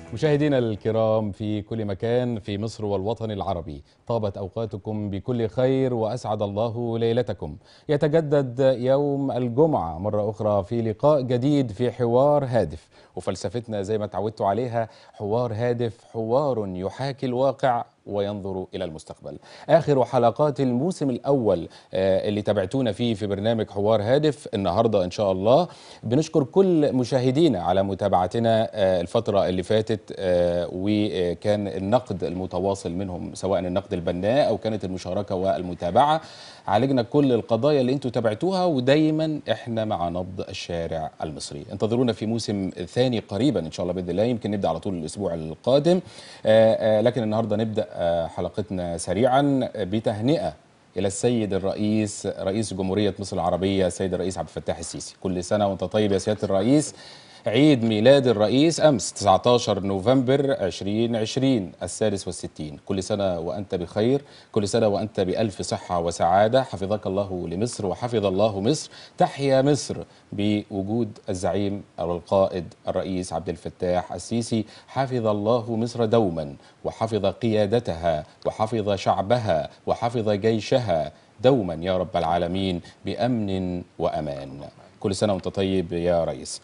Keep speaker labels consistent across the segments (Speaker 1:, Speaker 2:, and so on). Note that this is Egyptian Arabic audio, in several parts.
Speaker 1: مشاهدينا الكرام في كل مكان في مصر والوطن العربي طابت أوقاتكم بكل خير وأسعد الله ليلتكم يتجدد يوم الجمعة مرة أخرى في لقاء جديد في حوار هادف وفلسفتنا زي ما تعودتوا عليها حوار هادف حوار يحاكي الواقع وينظر إلى المستقبل آخر حلقات الموسم الأول آه، اللي تابعتونا فيه في برنامج حوار هادف النهاردة إن شاء الله بنشكر كل مشاهدينا على متابعتنا آه، الفترة اللي فاتت آه، وكان النقد المتواصل منهم سواء النقد البناء أو كانت المشاركة والمتابعة عالجنا كل القضايا اللي انتوا تابعتوها ودايما احنا مع نبض الشارع المصري انتظرونا في موسم ثاني قريبا ان شاء الله باذن الله يمكن نبدا على طول الاسبوع القادم آه، آه، لكن النهارده نبدا آه، حلقتنا سريعا بتهنئه الى السيد الرئيس رئيس جمهوريه مصر العربيه السيد الرئيس عبد الفتاح السيسي كل سنه وانت طيب يا سياده الرئيس عيد ميلاد الرئيس أمس 19 نوفمبر 2020 السادس والستين كل سنة وأنت بخير كل سنة وأنت بألف صحة وسعادة حفظك الله لمصر وحفظ الله مصر تحيا مصر بوجود الزعيم أو القائد الرئيس عبد الفتاح السيسي حفظ الله مصر دوما وحفظ قيادتها وحفظ شعبها وحفظ جيشها دوما يا رب العالمين بأمن وأمان كل سنة وأنت طيب يا رئيس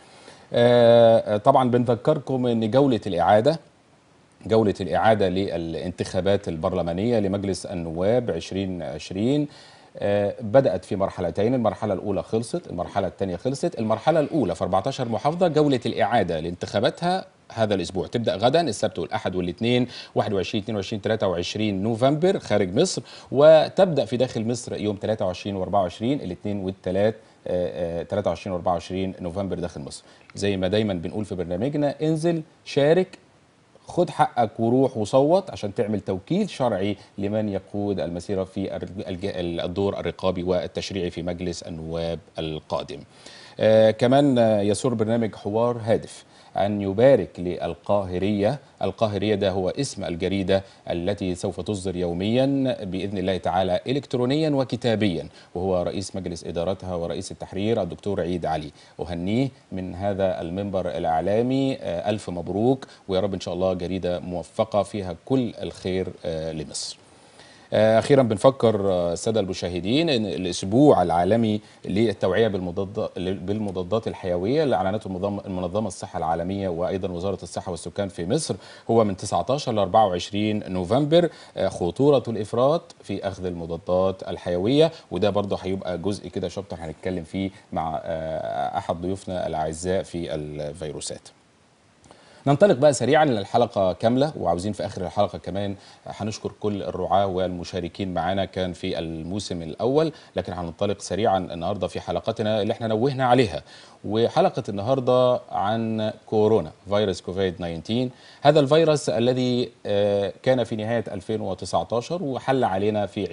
Speaker 1: آه، طبعا بنذكركم ان جوله الاعاده جوله الاعاده للانتخابات البرلمانيه لمجلس النواب 2020 آه، بدات في مرحلتين المرحله الاولى خلصت المرحله الثانيه خلصت المرحله الاولى في 14 محافظه جوله الاعاده لانتخاباتها هذا الاسبوع تبدا غدا السبت والاحد والاثنين 21 22 23 نوفمبر خارج مصر وتبدا في داخل مصر يوم 23 و24 الاثنين والثلاث 23 و 24 نوفمبر داخل مصر زي ما دايما بنقول في برنامجنا انزل شارك خد حقك وروح وصوت عشان تعمل توكيل شرعي لمن يقود المسيرة في الرج- الج- الدور الرقابي والتشريعي في مجلس النواب القادم آه كمان آه، يسر برنامج حوار هادف أن يبارك للقاهرية القاهرية ده هو اسم الجريدة التي سوف تصدر يوميا بإذن الله تعالى إلكترونيا وكتابيا وهو رئيس مجلس إدارتها ورئيس التحرير الدكتور عيد علي أهنيه من هذا المنبر الإعلامي آه، ألف مبروك ويا رب إن شاء الله جريدة موفقة فيها كل الخير آه، لمصر آه، اخيرا بنفكر آه، الساده المشاهدين ان الاسبوع العالمي للتوعيه بالمضاد بالمضادات الحيويه اللي اعلنته المنظمه المنظمه الصحه العالميه وايضا وزاره الصحه والسكان في مصر هو من 19 ل 24 نوفمبر آه، خطوره الافراط في اخذ المضادات الحيويه وده برضه هيبقى جزء كده شابتر هنتكلم فيه مع آه، احد ضيوفنا الاعزاء في الفيروسات ننطلق بقى سريعا للحلقة كاملة وعاوزين في آخر الحلقة كمان هنشكر كل الرعاة والمشاركين معانا كان في الموسم الأول لكن هننطلق سريعا النهاردة في حلقتنا اللي احنا نوهنا عليها وحلقة النهاردة عن كورونا فيروس كوفيد 19 هذا الفيروس الذي آه، كان في نهاية 2019 وحل علينا في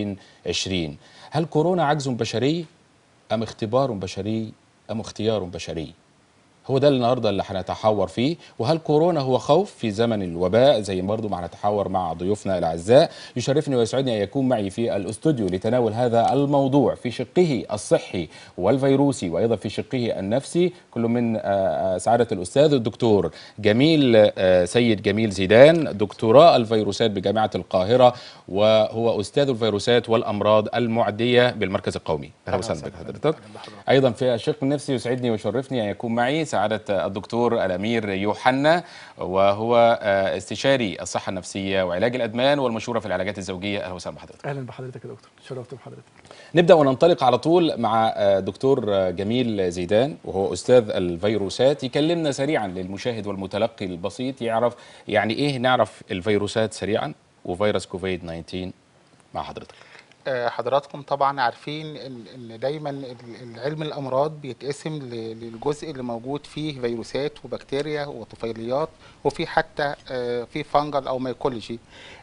Speaker 1: 2020 هل كورونا عجز بشري أم اختبار بشري أم اختيار بشري هو ده النهارده اللي هنتحاور فيه وهل كورونا هو خوف في زمن الوباء زي برضه ما هنتحاور مع ضيوفنا الاعزاء يشرفني ويسعدني ان يكون معي في الاستوديو لتناول هذا الموضوع في شقه الصحي والفيروسي وايضا في شقه النفسي كل من آه، آه، سعاده الاستاذ الدكتور جميل آه، سيد جميل زيدان دكتوراه الفيروسات بجامعه القاهره وهو استاذ الفيروسات والامراض المعديه بالمركز القومي اهلا وسهلا بك حضرتك ايضا في الشق النفسي يسعدني ويشرفني ان يكون معي سعاده الدكتور الامير يوحنا وهو آه، استشاري الصحه النفسيه وعلاج الادمان والمشوره في العلاجات الزوجيه اهلا وسهلا بحضرتك
Speaker 2: اهلا بحضرتك يا دكتور شرفت بحضرتك
Speaker 1: نبدا وننطلق على طول مع آه، دكتور آه، جميل زيدان وهو استاذ الفيروسات يكلمنا سريعا للمشاهد والمتلقي البسيط يعرف يعني ايه نعرف الفيروسات سريعا وفيروس كوفيد 19 مع حضرتك
Speaker 3: آه، حضراتكم طبعا عارفين ان إن دايما ال- العلم الامراض بيتقسم ل- للجزء اللي موجود فيه فيروسات وبكتيريا وطفيليات وفي حتى آه، في فانجل او ميكولوجي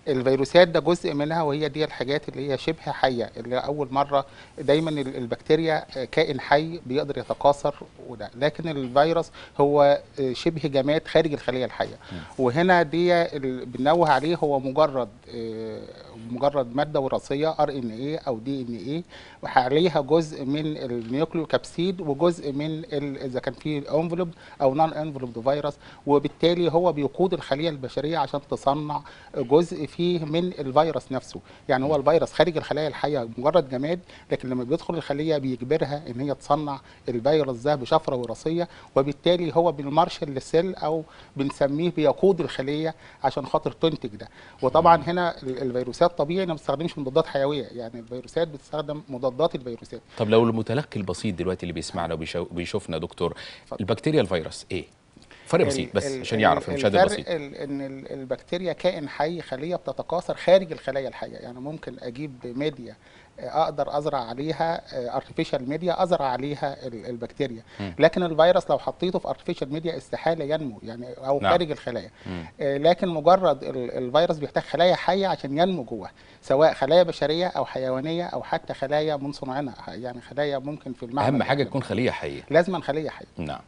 Speaker 3: الفيروسات ده جزء منها وهي دي الحاجات اللي هي شبه حيه اللي اول مره دايما ال- البكتيريا كائن حي بيقدر يتكاثر وده لكن الفيروس هو شبه جماد خارج الخليه الحيه وهنا دي ال- بنوه عليه هو مجرد آه، مجرد ماده وراثيه ار ان ايه او دي ان ايه وعليها جزء من النيوكليوكابسيد وجزء من ال- اذا كان في انفلوب او نون انفلوبد فيروس وبالتالي هو بيقود الخليه البشريه عشان تصنع جزء فيه من الفيروس نفسه يعني هو الفيروس خارج الخلايا الحيه مجرد جماد لكن لما بيدخل الخليه بيجبرها ان هي تصنع الفيروس ده بشفره وراثيه وبالتالي هو بالمارشال للسيل او بنسميه بيقود الخليه عشان خاطر تنتج ده وطبعا هنا ال- الفيروسات طبيعي ما بتستخدمش مضادات حيويه يعني الفيروسات بتستخدم مضادات الفيروسات
Speaker 1: طب لو المتلقي البسيط دلوقتي اللي بيسمعنا وبيشو- وبيشوفنا دكتور البكتيريا الفيروس ايه فرق بسيط بس
Speaker 3: ال-
Speaker 1: عشان
Speaker 3: ال-
Speaker 1: يعرف المشاهد
Speaker 3: الفرق
Speaker 1: البسيط
Speaker 3: ال- ان ال- البكتيريا كائن حي خليه بتتكاثر خارج الخلايا الحيه يعني ممكن اجيب ميديا آه، اقدر ازرع عليها ارتفيشال ميديا ازرع عليها ال- البكتيريا
Speaker 1: مم.
Speaker 3: لكن الفيروس لو حطيته في ارتفيشال ميديا استحاله ينمو يعني او
Speaker 1: نعم.
Speaker 3: خارج الخلايا
Speaker 1: مم.
Speaker 3: آه، لكن مجرد ال- الفيروس بيحتاج خلايا حيه عشان ينمو جوه سواء خلايا بشريه او حيوانيه او حتى خلايا من صنعنا يعني خلايا ممكن في المعمل
Speaker 1: اهم حاجه تكون خليه حيه
Speaker 3: لازما خليه حيه
Speaker 1: نعم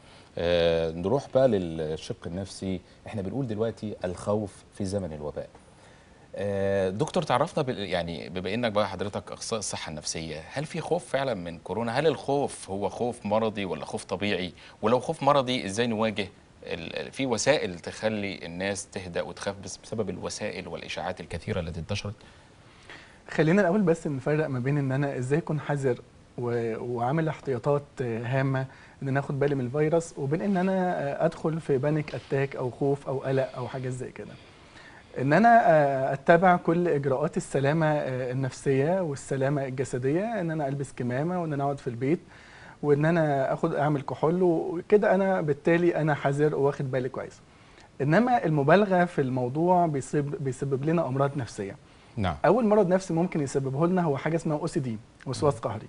Speaker 1: آه نروح بقى للشق النفسي احنا بنقول دلوقتي الخوف في زمن الوباء آه دكتور تعرفنا بال- يعني بما انك بقى حضرتك اخصائي الصحه النفسيه هل في خوف فعلا من كورونا هل الخوف هو خوف مرضي ولا خوف طبيعي ولو خوف مرضي ازاي نواجه ال- في وسائل تخلي الناس تهدأ وتخاف بس بسبب الوسائل والاشاعات الكثيره التي انتشرت
Speaker 2: خلينا الاول بس نفرق ما بين ان انا ازاي اكون حذر و- وعامل احتياطات آه، هامه ان انا اخد بالي من الفيروس وبين ان انا آه، ادخل في بانيك اتاك او خوف او قلق او حاجات زي كده ان انا آه، اتبع كل اجراءات السلامه آه، النفسيه والسلامه الجسديه ان انا البس كمامه وان انا اقعد في البيت وان انا اخد اعمل كحول وكده انا بالتالي انا حذر واخد بالي كويس انما المبالغه في الموضوع بيسبب بيسبب لنا امراض نفسيه
Speaker 1: نعم
Speaker 2: اول مرض نفسي ممكن يسببه لنا هو حاجه اسمها او سي دي وسواس قهري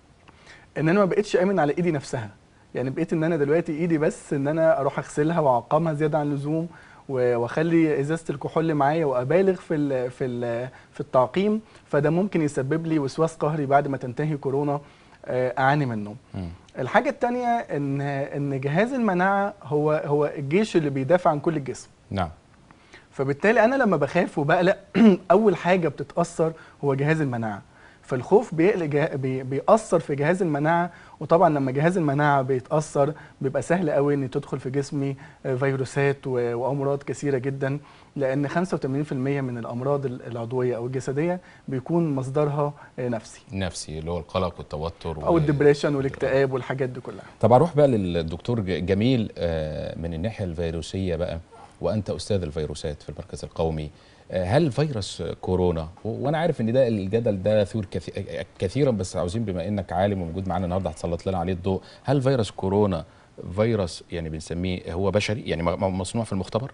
Speaker 2: ان انا ما بقتش امن على ايدي نفسها يعني بقيت ان انا دلوقتي ايدي بس ان انا اروح اغسلها واعقمها زياده عن اللزوم و- واخلي ازازه الكحول معايا وابالغ في ال في ال في التعقيم فده ممكن يسبب لي وسواس قهري بعد ما تنتهي كورونا آه، اعاني منه
Speaker 1: مم.
Speaker 2: الحاجه الثانيه ان ان جهاز المناعه هو هو الجيش اللي بيدافع عن كل الجسم
Speaker 1: نعم
Speaker 2: فبالتالي انا لما بخاف وبقلق اول حاجه بتتاثر هو جهاز المناعه فالخوف بيقلق جه... بي... بيأثر في جهاز المناعه وطبعا لما جهاز المناعه بيتأثر بيبقى سهل قوي ان تدخل في جسمي آه، فيروسات و... وامراض كثيره جدا لان 85% من الامراض ال- العضويه او الجسديه بيكون مصدرها آه، نفسي
Speaker 1: نفسي اللي هو القلق والتوتر
Speaker 2: او
Speaker 1: و-
Speaker 2: الدبريشن والاكتئاب والحاجات دي كلها
Speaker 1: طب اروح بقى للدكتور ج- جميل آه، من الناحيه الفيروسيه بقى وانت استاذ الفيروسات في المركز القومي آه، هل فيروس كورونا و- وانا عارف ان ده الجدل ده يثور كثي- كثيرا بس عاوزين بما انك عالم وموجود معانا النهارده هتسلط لنا عليه الضوء هل فيروس كورونا فيروس يعني بنسميه هو بشري يعني م- م- مصنوع في المختبر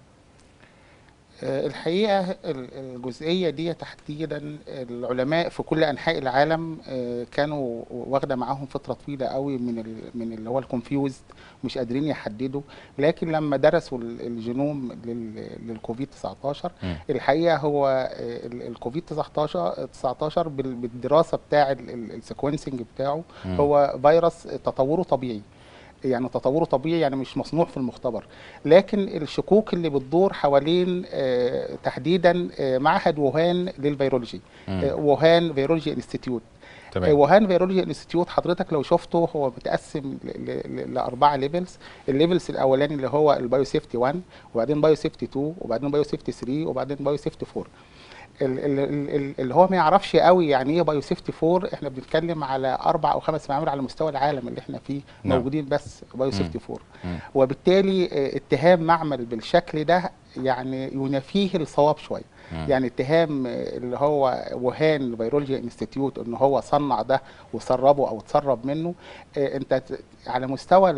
Speaker 3: آه، الحقيقة ال- الجزئية دي تحديدا العلماء في كل أنحاء العالم آه، كانوا واخدة معاهم فترة طويلة قوي من ال- من اللي هو الكونفيوزد مش قادرين يحددوا لكن لما درسوا ال- الجينوم لل- للكوفيد 19
Speaker 1: مم.
Speaker 3: الحقيقة هو آه، ال- الكوفيد 19 19 بال- بالدراسة بتاع السيكونسنج بتاعه
Speaker 1: مم.
Speaker 3: هو فيروس تطوره طبيعي يعني تطوره طبيعي يعني مش مصنوع في المختبر لكن الشكوك اللي بتدور حوالين آه، تحديدا آه، معهد ووهان للفيرولوجي
Speaker 1: مم.
Speaker 3: آه، ووهان فيرولوجي انستيتيوت آه،
Speaker 1: تمام
Speaker 3: ووهان فيرولوجي انستيتيوت حضرتك لو شفته هو متقسم ل- ل- لاربعه ليفلز الليفلز الاولاني اللي هو البايو سيفتي 1 وبعدين بايو سيفتي 2 وبعدين بايو سيفتي 3 وبعدين بايو سيفتي 4 ال- ال- ال- ال- اللي هو ما يعرفش قوي يعني ايه بايو سيفتي 4 احنا بنتكلم على اربع او خمس معامل على مستوى العالم اللي احنا فيه
Speaker 1: نعم.
Speaker 3: موجودين بس بايو
Speaker 1: مم.
Speaker 3: سيفتي 4
Speaker 1: مم.
Speaker 3: وبالتالي آه، اتهام معمل بالشكل ده يعني ينافيه الصواب شويه
Speaker 1: مم.
Speaker 3: يعني اتهام آه، اللي هو وهان فيرولوجي انستيتيوت ان هو صنع ده وسربه او اتسرب منه آه، انت ت- على مستوى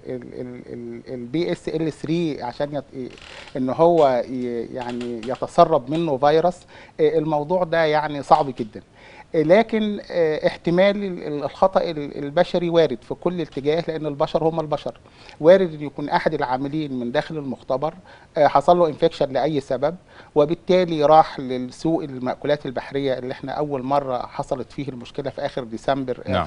Speaker 3: البي اس ال 3 عشان يت- ان هو ي- يعني يتسرب منه فيروس آه، الموضوع ده يعني صعب جدا لكن آه، احتمال ال- الخطا ال- البشري وارد في كل اتجاه لان البشر هم البشر وارد ان يكون احد العاملين من داخل المختبر آه، حصل له انفكشن لاي سبب وبالتالي راح للسوق المأكولات البحريه اللي احنا اول مره حصلت فيه المشكله في اخر ديسمبر
Speaker 1: نعم.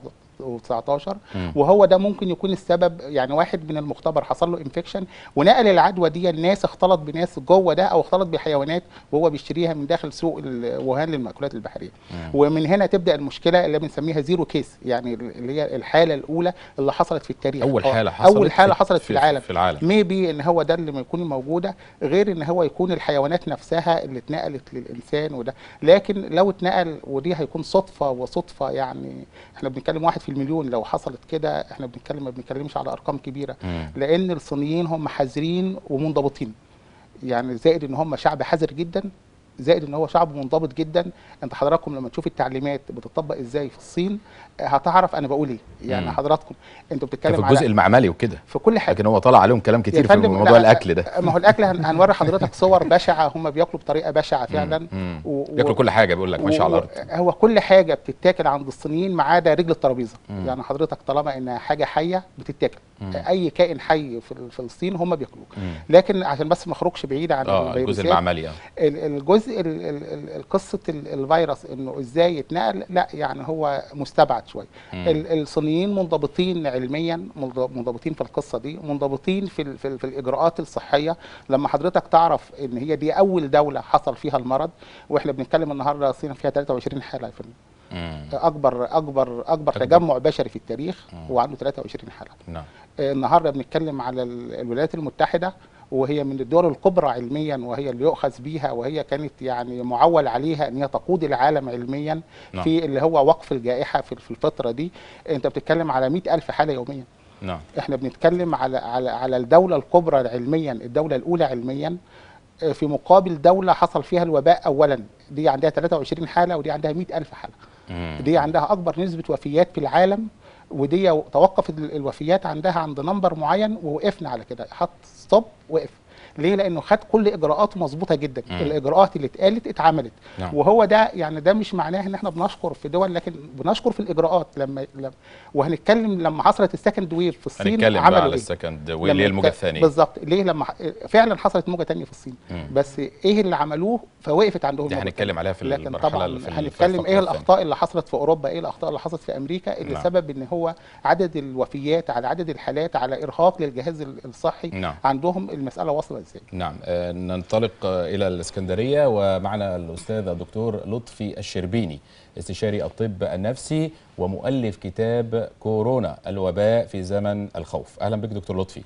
Speaker 3: 2019
Speaker 1: مم.
Speaker 3: وهو ده ممكن يكون السبب يعني واحد من المختبر حصل له انفكشن ونقل العدوى دي الناس اختلط بناس جوه ده او اختلط بحيوانات وهو بيشتريها من داخل سوق ال- ووهان للمأكولات البحريه ومن هنا تبدا المشكله اللي بنسميها زيرو كيس يعني اللي هي الحاله الاولى اللي حصلت في التاريخ
Speaker 1: اول
Speaker 3: أو
Speaker 1: حاله حصلت
Speaker 3: اول حاله حصلت في العالم
Speaker 1: في العالم
Speaker 3: ميبي ان هو ده اللي ما يكون موجوده غير ان هو يكون الحيوانات نفسها اللي اتنقلت للانسان وده لكن لو اتنقل ودي هيكون صدفه وصدفه يعني احنا بنتكلم واحد في المليون لو حصلت كده احنا بنتكلم ما بنتكلمش على ارقام كبيره
Speaker 1: مم.
Speaker 3: لان الصينيين هم حذرين ومنضبطين يعني زائد ان هم شعب حذر جدا زائد ان هو شعب منضبط جدا انت حضراتكم لما تشوف التعليمات بتطبق ازاي في الصين آه، هتعرف انا بقول ايه يعني
Speaker 1: مم.
Speaker 3: حضراتكم انتوا
Speaker 1: ده
Speaker 3: بتتكلم
Speaker 1: في الجزء
Speaker 3: على
Speaker 1: المعملي وكده
Speaker 3: في كل حاجه
Speaker 1: لكن هو طلع عليهم كلام كتير
Speaker 3: يا
Speaker 1: في
Speaker 3: فندم،
Speaker 1: موضوع
Speaker 3: لا،
Speaker 1: الاكل ده
Speaker 3: ما هو الاكل هن- هنوري حضرتك صور بشعه هم بياكلوا بطريقه بشعه فعلا
Speaker 1: مم.
Speaker 3: و- و-
Speaker 1: بياكلوا كل حاجه بيقول لك ماشي على
Speaker 3: و-
Speaker 1: الارض
Speaker 3: هو كل حاجه بتتاكل عند الصينيين ما عدا رجل الترابيزه
Speaker 1: مم.
Speaker 3: يعني حضرتك طالما انها حاجه حيه بتتاكل
Speaker 1: مم.
Speaker 3: اي كائن حي في ال- في الصين هم بياكلوه
Speaker 1: مم.
Speaker 3: لكن عشان بس ما اخرجش بعيد عن
Speaker 1: اه الجزء
Speaker 3: الفيروسات،
Speaker 1: المعملي اه
Speaker 3: ال- الجزء ال- ال- ال- قصه ال- الفيروس انه ازاي يتنقل لا يعني هو مستبعد شويه
Speaker 1: مم.
Speaker 3: ال- الصينيين منضبطين علميا منض- منضبطين في القصه دي منضبطين في ال- في, ال- في الاجراءات الصحيه لما حضرتك تعرف ان هي دي اول دوله حصل فيها المرض واحنا بنتكلم النهارده الصين فيها 23 حاله في
Speaker 1: مم.
Speaker 3: اكبر اكبر اكبر
Speaker 1: أكبر.
Speaker 3: تجمع بشري في التاريخ
Speaker 1: مم.
Speaker 3: هو عنده 23 حاله
Speaker 1: نعم
Speaker 3: آه، النهارده بنتكلم على ال- الولايات المتحده وهي من الدول الكبرى علميا وهي اللي يؤخذ بيها وهي كانت يعني معول عليها ان هي تقود العالم علميا
Speaker 1: نعم.
Speaker 3: في اللي هو وقف الجائحه في في الفتره دي انت بتتكلم على 100 الف حاله يوميا
Speaker 1: نعم
Speaker 3: احنا بنتكلم على على على الدوله الكبرى علميا الدوله الاولى علميا آه، في مقابل دوله حصل فيها الوباء اولا دي عندها 23 حاله ودي عندها 100 الف حاله
Speaker 1: مم.
Speaker 3: دي عندها اكبر نسبه وفيات في العالم ودي توقفت ال- الوفيات عندها عند نمبر معين ووقفنا على كده حط ستوب وقف ليه لانه خد كل اجراءاته مظبوطه جدا
Speaker 1: مم.
Speaker 3: الاجراءات اللي اتقالت اتعملت
Speaker 1: نعم.
Speaker 3: وهو ده يعني ده مش معناه ان احنا بنشكر في دول لكن بنشكر في الاجراءات لما, لما وهنتكلم لما حصلت السكند ويف في الصين
Speaker 1: هنتكلم بقى
Speaker 3: عملوا
Speaker 1: على
Speaker 3: ايه
Speaker 1: السكند
Speaker 3: لما
Speaker 1: واللي هي الموجه
Speaker 3: ات-
Speaker 1: الثانيه
Speaker 3: بالظبط ليه لما ح- فعلا حصلت موجه تانية في الصين
Speaker 1: مم.
Speaker 3: بس ايه اللي عملوه فوقفت عندهم
Speaker 1: دي
Speaker 3: الموجة
Speaker 1: هنتكلم عليها في
Speaker 3: لكن
Speaker 1: المرحله
Speaker 3: طبعا
Speaker 1: اللي في ال- في
Speaker 3: هنتكلم
Speaker 1: الفقرة
Speaker 3: ايه
Speaker 1: الثانية.
Speaker 3: الاخطاء اللي حصلت في اوروبا ايه الاخطاء اللي حصلت في امريكا اللي
Speaker 1: نعم.
Speaker 3: سبب ان هو عدد الوفيات على عدد الحالات على ارهاق للجهاز ال- الصحي
Speaker 1: نعم.
Speaker 3: عندهم المساله واصله ازاي
Speaker 1: نعم آه، ننطلق آه، إلى الإسكندرية ومعنا الأستاذ الدكتور لطفي الشربيني استشاري الطب النفسي ومؤلف كتاب كورونا الوباء في زمن الخوف أهلا بك دكتور لطفي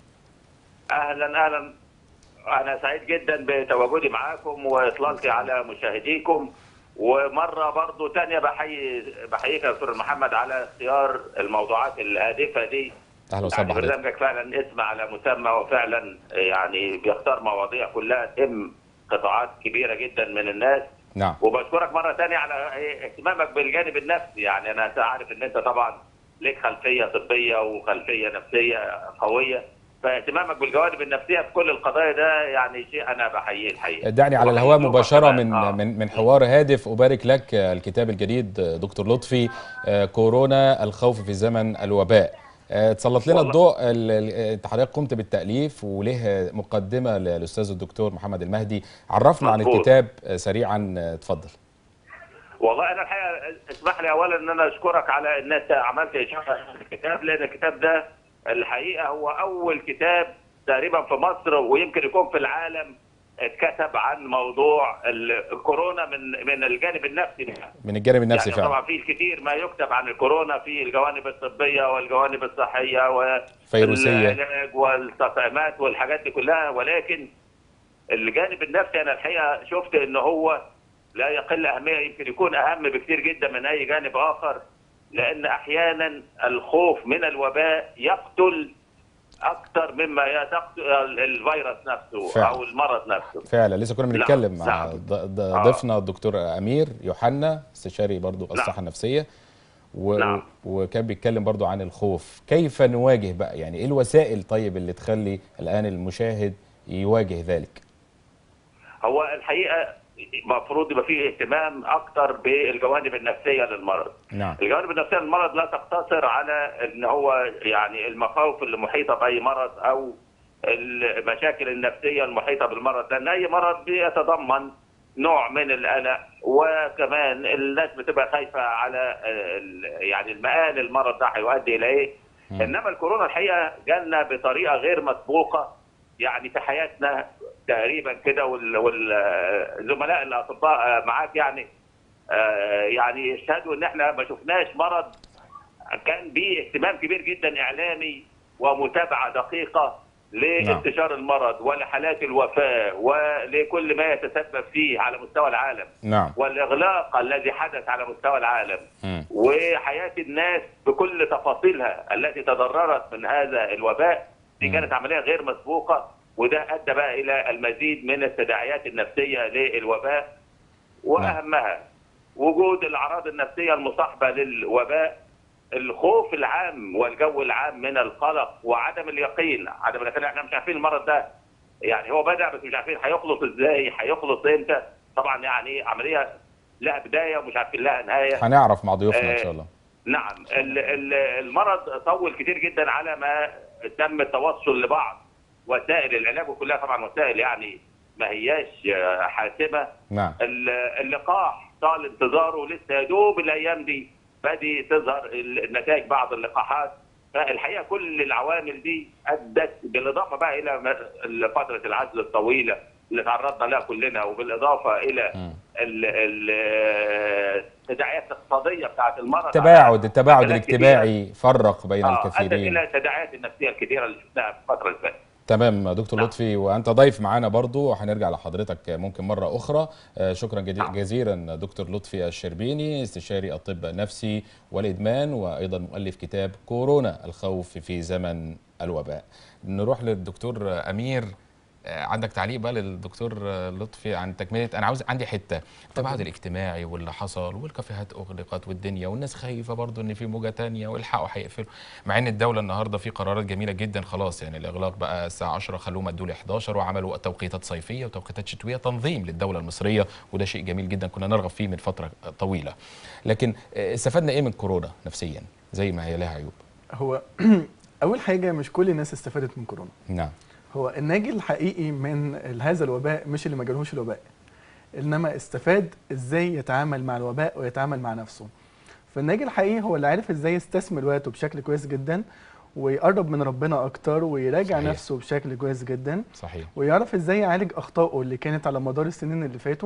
Speaker 4: اهلا اهلا انا سعيد جدا بتواجدي معاكم واطلالتي على مشاهديكم ومره برضو تانية بحيي بحييك يا دكتور محمد على اختيار الموضوعات الهادفه دي
Speaker 1: أهلا وسهلا
Speaker 4: يعني
Speaker 1: بحضرتك
Speaker 4: برنامجك فعلا اسم على مسمى وفعلا يعني بيختار مواضيع كلها تهم قطاعات كبيره جدا من الناس
Speaker 1: نعم
Speaker 4: وبشكرك مره تانية على اهتمامك بالجانب النفسي يعني انا أنت عارف ان انت طبعا لك خلفيه طبيه وخلفيه نفسيه قويه فاهتمامك بالجوانب النفسيه في كل القضايا ده يعني شيء انا بحييه الحقيقه
Speaker 1: دعني على
Speaker 4: وبحيي
Speaker 1: الهواء
Speaker 4: ضيوفك
Speaker 1: مباشرة
Speaker 4: كمان.
Speaker 1: من
Speaker 4: آه.
Speaker 1: من من حوار هادف أبارك لك آه، الكتاب الجديد آه، دكتور لطفي آه، كورونا الخوف في زمن الوباء آه، تسلط لنا
Speaker 4: والله.
Speaker 1: الضوء ال- ال- انت حضرتك قمت بالتأليف وله مقدمة للأستاذ الدكتور محمد المهدي عرفنا عن
Speaker 4: مظبوط.
Speaker 1: الكتاب آه، سريعا آه، اتفضل
Speaker 4: والله انا الحقيقه اسمح لي اولا ان انا اشكرك على ان انت عملت اشاره الكتاب لان الكتاب ده الحقيقه هو اول كتاب تقريبا في مصر ويمكن يكون في العالم اتكتب عن موضوع ال- الكورونا من من الجانب النفسي منها.
Speaker 1: من الجانب النفسي
Speaker 4: يعني
Speaker 1: فعلا
Speaker 4: طبعا في الكثير ما يكتب عن الكورونا في الجوانب الطبيه والجوانب الصحيه
Speaker 1: فيروسية.
Speaker 4: والعلاج والتطعيمات والحاجات دي كلها ولكن الجانب النفسي انا الحقيقه شفت ان هو لا يقل اهميه يمكن يكون اهم بكثير جدا من اي جانب اخر لان احيانا الخوف من الوباء يقتل اكثر مما يقتل الفيروس نفسه
Speaker 1: فعلا.
Speaker 4: او المرض نفسه
Speaker 1: فعلا لسه كنا
Speaker 4: نعم،
Speaker 1: بنتكلم مع
Speaker 4: نعم.
Speaker 1: ض- ض-
Speaker 4: آه.
Speaker 1: ضيفنا الدكتور امير يوحنا استشاري برضو الصحه النفسيه و...
Speaker 4: نعم.
Speaker 1: وكان بيتكلم برضو عن الخوف كيف نواجه بقى يعني ايه الوسائل طيب اللي تخلي الان المشاهد يواجه ذلك
Speaker 4: هو الحقيقه المفروض يبقى فيه اهتمام اكتر بالجوانب النفسيه للمرض.
Speaker 1: نعم
Speaker 4: الجوانب النفسيه للمرض لا تقتصر على ان هو يعني المخاوف اللي محيطه باي مرض او المشاكل النفسيه المحيطه بالمرض لان اي مرض بيتضمن نوع من القلق وكمان الناس بتبقى خايفه على ال- يعني المآل المرض ده هيؤدي الى ايه
Speaker 1: مم.
Speaker 4: انما الكورونا الحقيقه جالنا بطريقه غير مسبوقه يعني في حياتنا تقريبا كده والزملاء الاطباء معاك يعني آه، يعني يشهدوا ان احنا ما شفناش مرض كان بيه اهتمام كبير جدا اعلامي ومتابعه دقيقه لانتشار المرض ولحالات الوفاه ولكل ما يتسبب فيه على مستوى العالم
Speaker 1: نعم
Speaker 4: والاغلاق الذي حدث على مستوى العالم
Speaker 1: مم.
Speaker 4: وحياه الناس بكل تفاصيلها التي تضررت من هذا الوباء دي
Speaker 1: مم.
Speaker 4: كانت عمليه غير مسبوقه وده ادى بقى الى المزيد من التداعيات النفسيه للوباء واهمها وجود الاعراض النفسيه المصاحبه للوباء الخوف العام والجو العام من القلق وعدم اليقين عدم اليقين احنا مش عارفين المرض ده يعني هو بدا بس مش عارفين هيخلص ازاي هيخلص امتى طبعا يعني عمليه لها بدايه ومش عارفين لها نهايه
Speaker 1: هنعرف مع ضيوفنا ان
Speaker 4: آه،
Speaker 1: شاء الله
Speaker 4: نعم ال- ال- المرض طول كتير جدا على ما تم التوصل لبعض وسائل العلاج وكلها طبعا وسائل يعني ما هياش آه، حاسمه
Speaker 1: نعم
Speaker 4: ال- اللقاح طال انتظاره لسه يا دوب الايام دي بدي تظهر ال- النتائج بعض اللقاحات فالحقيقه كل العوامل دي ادت بالاضافه بقى الى م- فتره العزل الطويله اللي تعرضنا لها كلنا وبالاضافه الى
Speaker 1: مم.
Speaker 4: ال- ال- التداعيات الاقتصاديه بتاعت المرض
Speaker 1: التباعد التباعد
Speaker 4: حاجات كتيرة.
Speaker 1: الاجتماعي فرق بين
Speaker 4: اه ادت
Speaker 1: الكثيرين
Speaker 4: الى التداعيات النفسيه الكثيره اللي شفناها في الفتره اللي فاتت
Speaker 1: تمام دكتور
Speaker 4: نعم.
Speaker 1: لطفي وانت ضيف معانا برضو وهنرجع لحضرتك ممكن مره اخرى آه، شكرا جدي-
Speaker 4: نعم.
Speaker 1: جزيلا دكتور لطفي الشربيني استشاري الطب النفسي والادمان وايضا مؤلف كتاب كورونا الخوف في زمن الوباء نروح للدكتور امير آه، عندك تعليق بقى للدكتور آه، لطفي عن تكمله انا عاوز عندي حته التباعد الاجتماعي واللي حصل والكافيهات اغلقت والدنيا والناس خايفه برضو ان في موجه تانية والحقوا هيقفلوا مع ان الدوله النهارده في قرارات جميله جدا خلاص يعني الاغلاق بقى الساعه 10 خلوه مدوا ل 11 وعملوا توقيتات صيفيه وتوقيتات شتويه تنظيم للدوله المصريه وده شيء جميل جدا كنا نرغب فيه من فتره طويله لكن آه، استفدنا ايه من كورونا نفسيا زي ما هي لها عيوب
Speaker 2: هو اول حاجه مش كل الناس استفادت من كورونا
Speaker 1: نعم
Speaker 2: هو الناجي الحقيقي من هذا الوباء مش اللي ما جالهوش الوباء انما استفاد ازاي يتعامل مع الوباء ويتعامل مع نفسه فالناجي الحقيقي هو اللي عارف ازاي يستثمر وقته بشكل كويس جدا ويقرب من ربنا اكتر ويراجع
Speaker 1: صحيح.
Speaker 2: نفسه بشكل كويس جدا
Speaker 1: صحيح
Speaker 2: ويعرف ازاي يعالج اخطائه اللي كانت على مدار السنين اللي فاتوا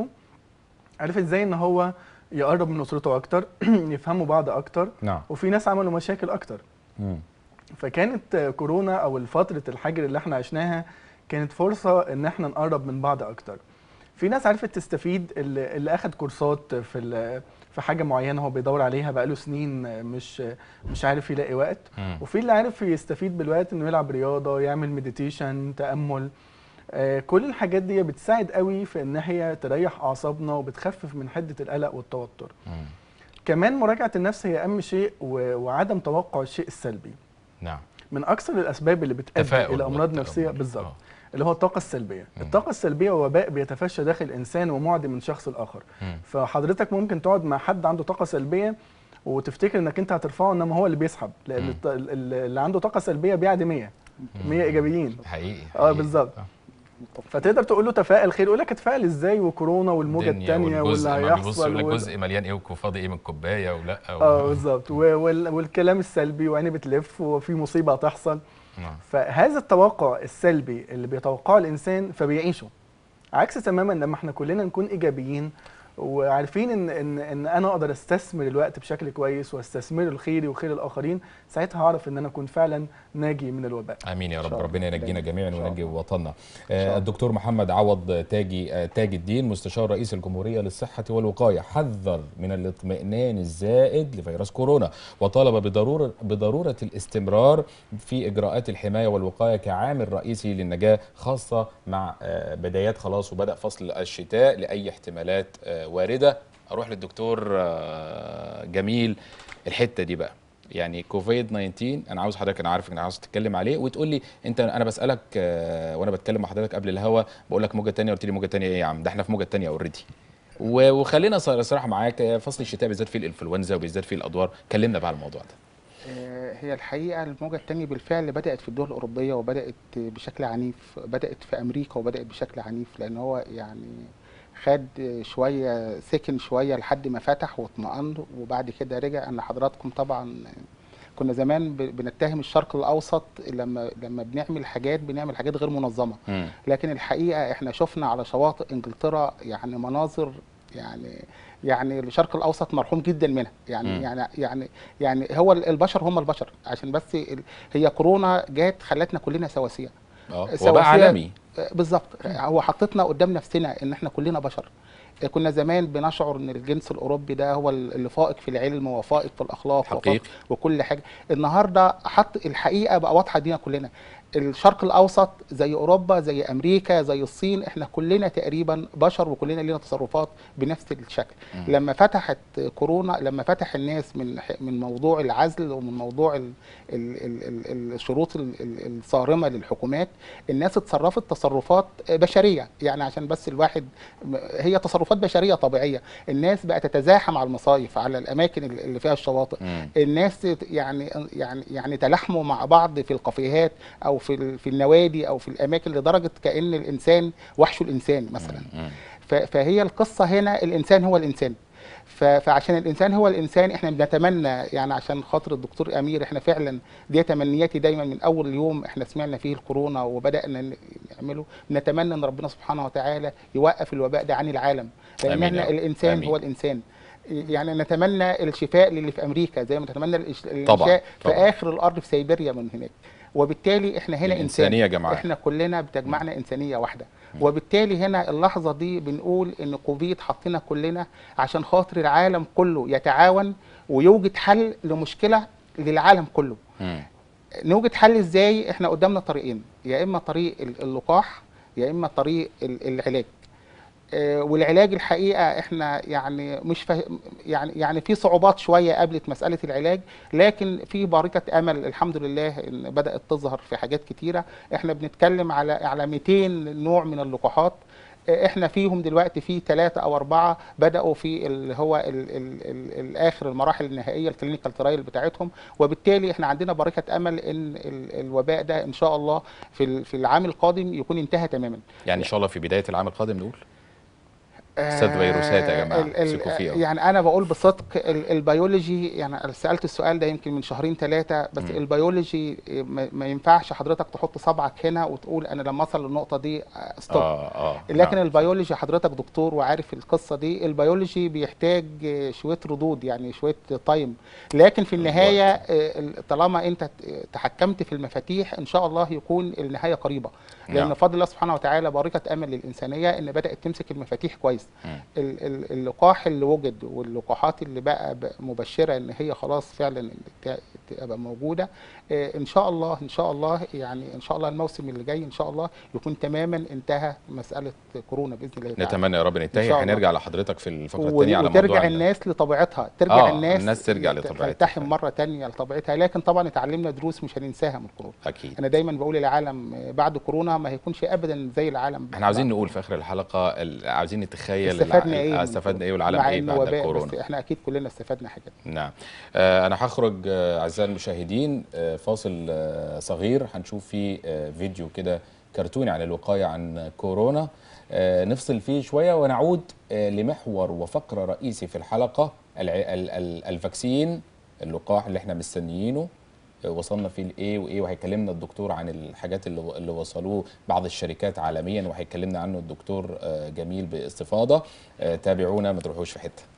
Speaker 2: عارف ازاي ان هو يقرب من اسرته اكتر يفهموا بعض اكتر
Speaker 1: نعم
Speaker 2: وفي ناس عملوا مشاكل اكتر
Speaker 1: مم.
Speaker 2: فكانت كورونا او فتره الحجر اللي احنا عشناها كانت فرصه ان احنا نقرب من بعض اكتر في ناس عرفت تستفيد اللي, اللي اخد كورسات في ال- في حاجه معينه هو بيدور عليها بقاله سنين مش مش عارف يلاقي وقت
Speaker 1: مم.
Speaker 2: وفي اللي عارف يستفيد بالوقت انه يلعب رياضه يعمل مديتيشن تامل آه، كل الحاجات دي بتساعد قوي في ان هي تريح اعصابنا وبتخفف من حده القلق والتوتر
Speaker 1: مم.
Speaker 2: كمان مراجعه النفس هي اهم شيء و- وعدم توقع الشيء السلبي
Speaker 1: نعم
Speaker 2: من اكثر الاسباب اللي بتؤدي
Speaker 1: تفاؤل
Speaker 2: الى امراض
Speaker 1: والتأمل.
Speaker 2: نفسيه بالظبط
Speaker 1: آه.
Speaker 2: اللي هو الطاقه السلبيه
Speaker 1: مم.
Speaker 2: الطاقه السلبيه وباء بيتفشى داخل الانسان ومعدي من شخص لاخر
Speaker 1: مم.
Speaker 2: فحضرتك ممكن تقعد مع حد عنده طاقه سلبيه وتفتكر انك انت هترفعه انما هو اللي بيسحب لان
Speaker 1: مم.
Speaker 2: الط- ال- ال- اللي عنده طاقه سلبيه بيعدي 100 100 ايجابيين
Speaker 1: حقيقي
Speaker 2: اه
Speaker 1: حقيقي.
Speaker 2: بالظبط
Speaker 1: آه.
Speaker 2: فتقدر تقول له تفائل خير يقول لك اتفائل ازاي وكورونا والموجه
Speaker 1: الدنيا
Speaker 2: الثانيه
Speaker 1: والجزء
Speaker 2: واللي
Speaker 1: ما بيبص
Speaker 2: هيحصل
Speaker 1: يقول لك
Speaker 2: وال-
Speaker 1: جزء مليان ايه وفاضي ايه من الكوبايه ولا
Speaker 2: اه بالظبط و- وال- والكلام السلبي وعيني بتلف وفي مصيبه هتحصل
Speaker 1: نعم.
Speaker 2: فهذا التوقع السلبي اللي بيتوقعه الانسان فبيعيشه عكس تماما لما احنا كلنا نكون ايجابيين وعارفين ان ان ان انا اقدر استثمر الوقت بشكل كويس واستثمره لخيري وخير الاخرين ساعتها هعرف ان انا اكون فعلا ناجي من الوباء
Speaker 1: امين يا
Speaker 2: إن
Speaker 1: رب
Speaker 2: شاء الله.
Speaker 1: ربنا ينجينا جميعا
Speaker 2: إن شاء
Speaker 1: وينجي
Speaker 2: الله.
Speaker 1: وطننا
Speaker 2: شاء
Speaker 1: آه،
Speaker 2: الله.
Speaker 1: الدكتور محمد عوض تاجي آه، تاج الدين مستشار رئيس الجمهوريه للصحه والوقايه حذر من الاطمئنان الزائد لفيروس كورونا وطالب بضروره بضروره الاستمرار في اجراءات الحمايه والوقايه كعامل رئيسي للنجاه خاصه مع آه، بدايات خلاص وبدا فصل الشتاء لاي احتمالات آه، وارده اروح للدكتور آه، جميل الحته دي بقى يعني كوفيد 19 انا عاوز حضرتك انا عارف انك عاوز تتكلم عليه وتقول لي انت انا بسالك آه، وانا بتكلم مع حضرتك قبل الهوا بقول لك موجه ثانيه قلت لي موجه ثانيه ايه يا عم ده احنا في موجه ثانيه اوريدي و- وخلينا ص- صراحه معاك آه، فصل الشتاء بالذات فيه الانفلونزا وبالذات فيه الادوار كلمنا بقى على الموضوع ده
Speaker 3: آه، هي الحقيقة الموجة التانية بالفعل بدأت في الدول الأوروبية وبدأت بشكل عنيف بدأت في أمريكا وبدأت بشكل عنيف لأن هو يعني خد شوية سكن شوية لحد ما فتح واطمأن وبعد كده رجع أن حضراتكم طبعا كنا زمان ب- بنتهم الشرق الأوسط لما لما بنعمل حاجات بنعمل حاجات غير منظمة
Speaker 1: مم.
Speaker 3: لكن الحقيقه احنا شفنا على شواطئ انجلترا يعني مناظر يعني يعني الشرق الاوسط مرحوم جدا منها يعني
Speaker 1: مم.
Speaker 3: يعني يعني يعني هو البشر هم البشر عشان بس ال- هي كورونا جت خلتنا كلنا سواسيه
Speaker 1: اه
Speaker 3: سواسية-
Speaker 1: وبقى عالمي
Speaker 3: بالظبط هو حطتنا قدام نفسنا ان احنا كلنا بشر كنا زمان بنشعر ان الجنس الاوروبي ده هو اللي فائق في العلم وفائق في الاخلاق وفائق
Speaker 1: حقيقي
Speaker 3: وكل حاجه النهارده حط الحقيقه بقى واضحه لينا كلنا الشرق الاوسط زي اوروبا زي امريكا زي الصين احنا كلنا تقريبا بشر وكلنا لنا تصرفات بنفس الشكل
Speaker 1: مم.
Speaker 3: لما فتحت كورونا لما فتح الناس من ح- من موضوع العزل ومن موضوع ال ال ال ال الشروط ال- ال- الصارمه للحكومات الناس اتصرفت تصرفات بشريه يعني عشان بس الواحد م- هي تصرفات بشريه طبيعيه الناس بقت تتزاحم على المصايف على الاماكن اللي اللي فيها الشواطئ
Speaker 1: مم.
Speaker 3: الناس يعني يعني يعني تلاحموا مع بعض في الكافيهات او في ال- في النوادي او في الاماكن لدرجه كان الانسان وحش الانسان مثلا
Speaker 1: مم.
Speaker 3: ف- فهي القصه هنا الانسان هو الانسان ف- فعشان الانسان هو الانسان احنا بنتمنى يعني عشان خاطر الدكتور امير احنا فعلا دي تمنياتي دايما من اول يوم احنا سمعنا فيه الكورونا وبدانا ن- نعمله نتمنى ان ربنا سبحانه وتعالى يوقف الوباء ده عن العالم لان
Speaker 1: آمين يا
Speaker 3: احنا
Speaker 1: رب.
Speaker 3: الانسان
Speaker 1: آمين.
Speaker 3: هو الانسان يعني نتمنى الشفاء للي في امريكا زي ما نتمنى الإش-
Speaker 1: طبعاً،
Speaker 3: الشفاء في
Speaker 1: طبعاً.
Speaker 3: اخر الارض في سيبيريا من هناك وبالتالي احنا هنا انسان
Speaker 1: الإنسانية يا جماعة.
Speaker 3: احنا كلنا بتجمعنا انسانيه واحده وبالتالي هنا اللحظه دي بنقول ان كوفيد حطينا كلنا عشان خاطر العالم كله يتعاون ويوجد حل لمشكله للعالم كله
Speaker 1: مم.
Speaker 3: نوجد حل ازاي احنا قدامنا طريقين يا اما طريق ال- اللقاح يا اما طريق ال- العلاج آه، والعلاج الحقيقه احنا يعني مش فا... يعني يعني في صعوبات شويه قابلت مساله العلاج لكن في بارقه امل الحمد لله ان بدات تظهر في حاجات كتيره احنا بنتكلم على على 200 نوع من اللقاحات آه، احنا فيهم دلوقتي في ثلاثة او اربعة بدأوا في اللي هو ال ال ال الاخر المراحل النهائية الكلينيكال ترايل بتاعتهم وبالتالي احنا عندنا بارقة امل ان ال الوباء ده ان شاء الله في ال- في العام القادم يكون انتهى تماما
Speaker 1: يعني ان شاء الله في بدايه العام القادم نقول أستاذ فيروسات يا جماعة،
Speaker 3: ال- ال-
Speaker 1: امسكوا فيها.
Speaker 3: يعني انا بقول بصدق ال- البيولوجي يعني أنا سالت السؤال ده يمكن من شهرين ثلاثه بس
Speaker 1: مم.
Speaker 3: البيولوجي ما ما ينفعش حضرتك تحط صبعك هنا وتقول انا لما اوصل للنقطه دي ستوب
Speaker 1: اه اه
Speaker 3: لكن
Speaker 1: نعم.
Speaker 3: البيولوجي حضرتك دكتور وعارف القصه دي البيولوجي بيحتاج آه، شويه ردود يعني شويه تايم لكن في النهايه آه، ال- طالما انت ت- تحكمت في المفاتيح ان شاء الله يكون النهايه قريبه لان
Speaker 1: نعم.
Speaker 3: فضل الله سبحانه وتعالى بارقه امل للانسانيه ان بدات تمسك المفاتيح كويس
Speaker 1: مم.
Speaker 3: ال- ال- اللقاح اللي وجد واللقاحات اللي بقى ب- مبشره ان هي خلاص فعلا ت- تبقى موجوده آه، ان شاء الله ان شاء الله يعني ان شاء الله الموسم اللي جاي ان شاء الله يكون تماما انتهى مساله كورونا باذن الله تعالى
Speaker 1: نتمنى يا رب
Speaker 3: إن
Speaker 1: ننتهي
Speaker 3: شاء الله.
Speaker 1: هنرجع لحضرتك في الفقره
Speaker 3: و-
Speaker 1: الثانيه على موضوع
Speaker 3: وترجع
Speaker 1: ال-
Speaker 3: الناس لطبيعتها ترجع
Speaker 1: آه،
Speaker 3: الناس
Speaker 1: الناس ترجع
Speaker 3: ت-
Speaker 1: لطبيعتها
Speaker 3: تلتحم
Speaker 1: فعلا.
Speaker 3: مره تانية لطبيعتها لكن طبعا اتعلمنا دروس مش هننساها من كورونا
Speaker 1: اكيد
Speaker 3: انا دايما بقول العالم بعد كورونا ما هيكونش ابدا زي العالم
Speaker 1: احنا عاوزين
Speaker 3: بعد
Speaker 1: نقول في اخر الحلقه ال- عاوزين نتخيل
Speaker 3: استفدنا
Speaker 1: الع-
Speaker 3: ايه
Speaker 1: آه،
Speaker 3: من
Speaker 1: استفدنا ايه
Speaker 3: كورونا؟
Speaker 1: والعالم
Speaker 3: مع
Speaker 1: ايه
Speaker 3: إنه
Speaker 1: بعد
Speaker 3: وباء،
Speaker 1: كورونا
Speaker 3: بس احنا اكيد كلنا استفدنا حاجات
Speaker 1: نعم آه انا هخرج آه اعزائي المشاهدين آه فاصل آه صغير هنشوف فيه آه فيديو كده كرتوني عن الوقايه عن كورونا آه نفصل فيه شويه ونعود آه لمحور وفقره رئيسي في الحلقه الع- ال- ال- الفاكسين اللقاح اللي احنا مستنيينه آه، وصلنا فيه لايه وايه وهيكلمنا الدكتور عن الحاجات اللي اللي وصلوه بعض الشركات عالميا وهيكلمنا عنه الدكتور آه، جميل باستفاضه آه، تابعونا ما تروحوش في حته